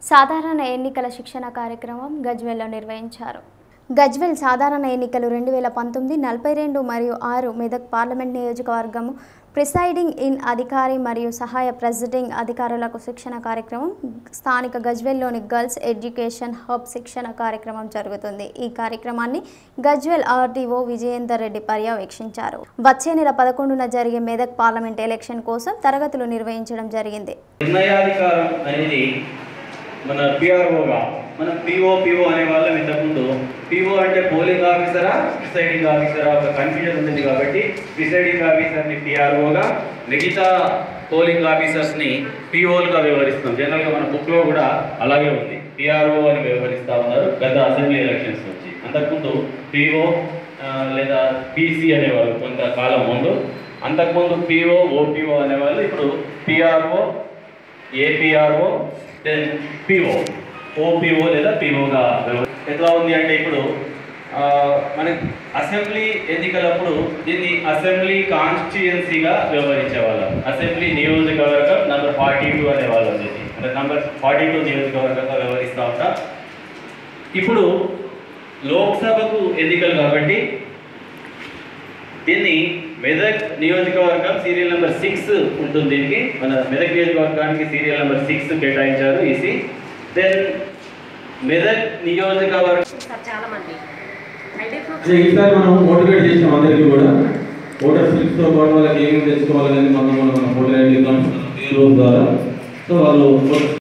సాధారణ ఎన్నికల శిక్షణ కార్యక్రమం గజ్వెల్లో నిర్వహించారు గజ్వెల్ సాధారణ ఎన్నికలు రెండు వేల పంతొమ్మిది నలభై రెండు మరియు ఆరు మెదక్ పార్లమెంట్ నియోజకవర్గము ప్రిసైడింగ్ ఇన్ అధికారి మరియు సహాయ ప్రెసిడింగ్ అధికారులకు శిక్షణ కార్యక్రమం స్థానిక గజ్వెల్లోని గర్ల్స్ ఎడ్యుకేషన్ హబ్ శిక్షణ కార్యక్రమం జరుగుతుంది ఈ కార్యక్రమాన్ని గజ్వెల్ ఆర్డీఓ విజయేందర్ రెడ్డి పర్యవేక్షించారు వచ్చే నెల పదకొండున జరిగే మెదక్ పార్లమెంట్ ఎలక్షన్ కోసం తరగతులు నిర్వహించడం జరిగింది నిర్ణయాధికారం అనేది మన పిఆర్ఓగా మనం పిఓ పిఓ అనే వాళ్ళం ఇంతకుముందు పిఓ అంటే పోలింగ్ ఆఫీసరా ప్రిసైడింగ్ ఆఫీసరా ఒక కన్ఫ్యూజన్ ఉంది కాబట్టి ప్రిసైడింగ్ ఆఫీసర్ని పిఆర్ఓగా మిగతా పోలింగ్ ఆఫీసర్స్ని పిఓలుగా వ్యవహరిస్తాం జనరల్గా మన బుక్లో కూడా అలాగే ఉంది పిఆర్ఓ అని వ్యవహరిస్తూ ఉన్నారు గత అసెంబ్లీ ఎలక్షన్స్ నుంచి అంతకుముందు పిఓ లేదా పీసీ అనేవారు కొంతకాలం ముందు అంతకుముందు పిఓ ఓపీఓ అనేవాళ్ళు ఇప్పుడు PRO APRO then PO OPO లేదా పిఓగా ఎట్లా ఉంది అంటే ఇప్పుడు ఆ, మనకి అసెంబ్లీ ఎన్నికలప్పుడు దీన్ని అసెంబ్లీ కాన్స్టిట్యుయెన్సీగా వ్యవహరించేవాళ్ళం అసెంబ్లీ నియోజకవర్గం నంబర్ ఫార్టీ టూ అనేవాళ్ళం దీన్ని అంటే నంబర్ ఫార్టీ టూ నియోజకవర్గంగా వ్యవహరిస్తూ ఉంటాం ఇప్పుడు లోక్సభకు ఎన్నికలు కాబట్టి దీన్ని మెదక్ నియోజకవర్గం సీరియల్ నెంబర్ సిక్స్ ఉంటుంది దీనికి మన మెదక్ నియోజకవర్గానికి సీరియల్ నెంబర్ సిక్స్ కేటాయించారు ఈసీ దెన్ మెదక్ నియోజకవర్గం సార్ చాలా మంది ఐడి ప్రూఫ్ అదే ఈసారి మనం మోటివేట్ చేసాం అందరికీ కూడా ఓటర్ స్లిప్స్తో పాటు వాళ్ళకి ఏమేమి తెచ్చుకోవాలని మనం మనం మోటివేట్ చేద్దాం ఈ రోజు ద్వారా సో వాళ్ళు